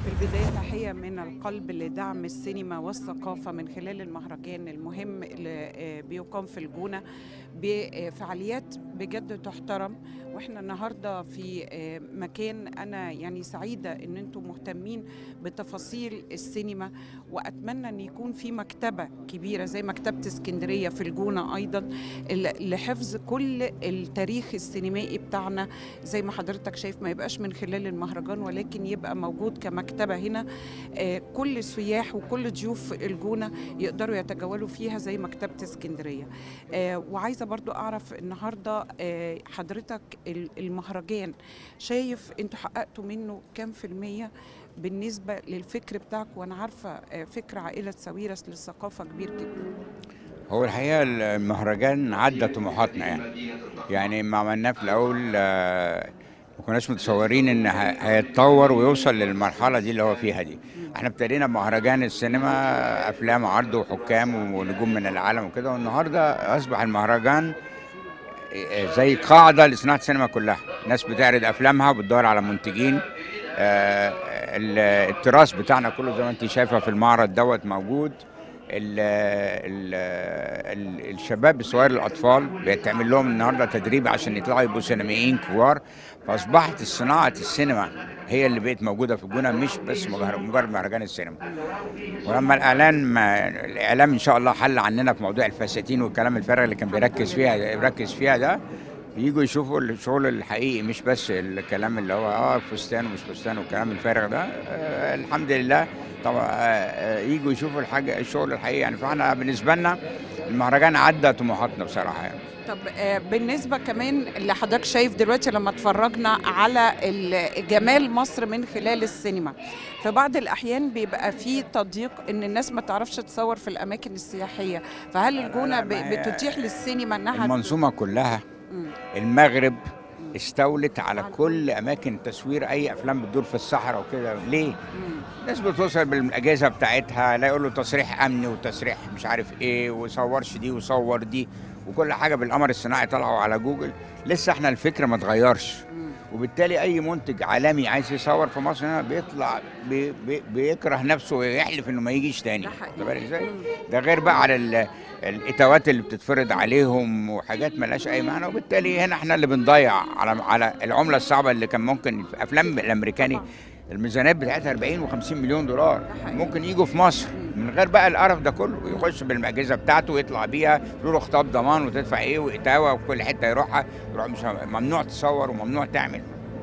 في البداية تحية من القلب لدعم السينما والثقافة من خلال المهرجان المهم اللي آه، بيقام في الجونة بفعاليات بجد تحترم واحنا النهارده في آه، مكان انا يعني سعيده ان انتم مهتمين بتفاصيل السينما واتمنى ان يكون في مكتبه كبيره زي مكتبه اسكندريه في الجونه ايضا ل- لحفظ كل التاريخ السينمائي بتاعنا زي ما حضرتك شايف ما يبقاش من خلال المهرجان ولكن يبقى موجود كمكتبه هنا آه، كل السياح وكل ضيوف الجونه يقدروا يتجولوا فيها زي مكتبه اسكندريه آه، وعايزه برضو اعرف النهارده آه، حضرتك ال- المهرجان شايف انتوا حققتوا منه كام في المية بالنسبة للفكر بتاعك وانا عارفة آه، فكر عائلة ساويرس للثقافة كبير جدا هو الحقيقة المهرجان عدى طموحاتنا يعني يعني ما عملناه في الأول آه، ما كناش متصورين إن ه- هيتطور ويوصل للمرحلة دي اللي هو فيها دي احنا ابتدينا بمهرجان السينما أفلام عرض وحكام ونجوم من العالم وكده والنهاردة أصبح المهرجان آه، زي قاعدة لصناعة السينما كلها ناس بتعرض أفلامها وبتدور على منتجين آه، ال- التراث بتاعنا كله زي ما انت شايفه في المعرض دوت موجود ال ال ال الشباب الصغير الاطفال بيتعمل لهم النهارده تدريب عشان يطلعوا يبقوا سينمائيين كبار فاصبحت صناعه السينما هي اللي بقت موجوده في الجونه مش بس مجرد مجرد مهرجان السينما ولما الاعلان ما الاعلام ان شاء الله حل عننا في موضوع الفساتين والكلام الفارغ اللي كان بيركز فيها بيركز فيها ده يجوا يشوفوا الشغل الحقيقي مش بس الكلام اللي هو اه فستان ومش فستان والكلام الفارغ ده آه الحمد لله طبعا آه آه يجوا يشوفوا الحاجه الشغل الحقيقي يعني فاحنا بالنسبه لنا المهرجان عدى طموحاتنا بصراحه يعني طب آه، بالنسبة كمان اللي حضرتك شايف دلوقتي لما اتفرجنا على ال- جمال مصر من خلال السينما في بعض الأحيان بيبقى في تضييق إن الناس ما تعرفش تصور في الأماكن السياحية فهل الجونة ب- ما هي- بتتيح للسينما إنها المنظومه كلها مم. المغرب استولت على كل اماكن تصوير اي افلام بتدور في الصحراء وكده ليه؟ مم. الناس بتوصل بالاجهزه بتاعتها لا يقول له تصريح امني وتصريح مش عارف ايه وصورش دي وصور دي وكل حاجه بالقمر الصناعي طلعوا على جوجل لسه احنا الفكر ما اتغيرش مم. وبالتالي اي منتج عالمي عايز يصور في مصر هنا بيطلع بي بي بيكره نفسه ويحلف انه ما يجيش تاني ده حقيقي. واخد بالك ازاي؟ مم. ده غير بقى على ال- الاتاوات اللي بتتفرض عليهم وحاجات ملهاش اي معنى وبالتالي هنا احنا اللي بنضيع على على العمله الصعبه اللي كان ممكن في افلام الامريكاني طبعاً. الميزانيات بتاعتها 40 و50 مليون دولار ده حقيقي. ممكن يجوا في مصر من غير بقى القرف ده كله يخش بالاجهزه بتاعته ويطلع بيها يقول له خطاب ضمان وتدفع ايه واتاوه وفي كل حته يروحها يروح مش ممنوع تصور وممنوع تعمل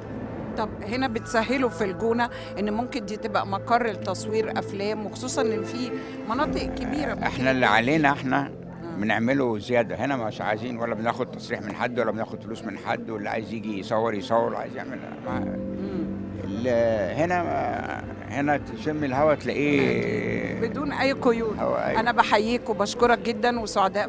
طب هنا بتسهلوا في الجونة إن ممكن دي تبقى مقر لتصوير أفلام وخصوصا إن في مناطق كبيرة ممكن احنا اللي علينا احنا آه. بنعمله زياده هنا مش عايزين ولا بناخد تصريح من حد ولا بناخد فلوس من حد واللي عايز يجي يصور يصور وعايز يعمل مع- مم. ال- هنا هنا تشم الهواء تلاقيه بدون أي قيود هوا أيوة. أنا بحييك وبشكرك جدا وسعداء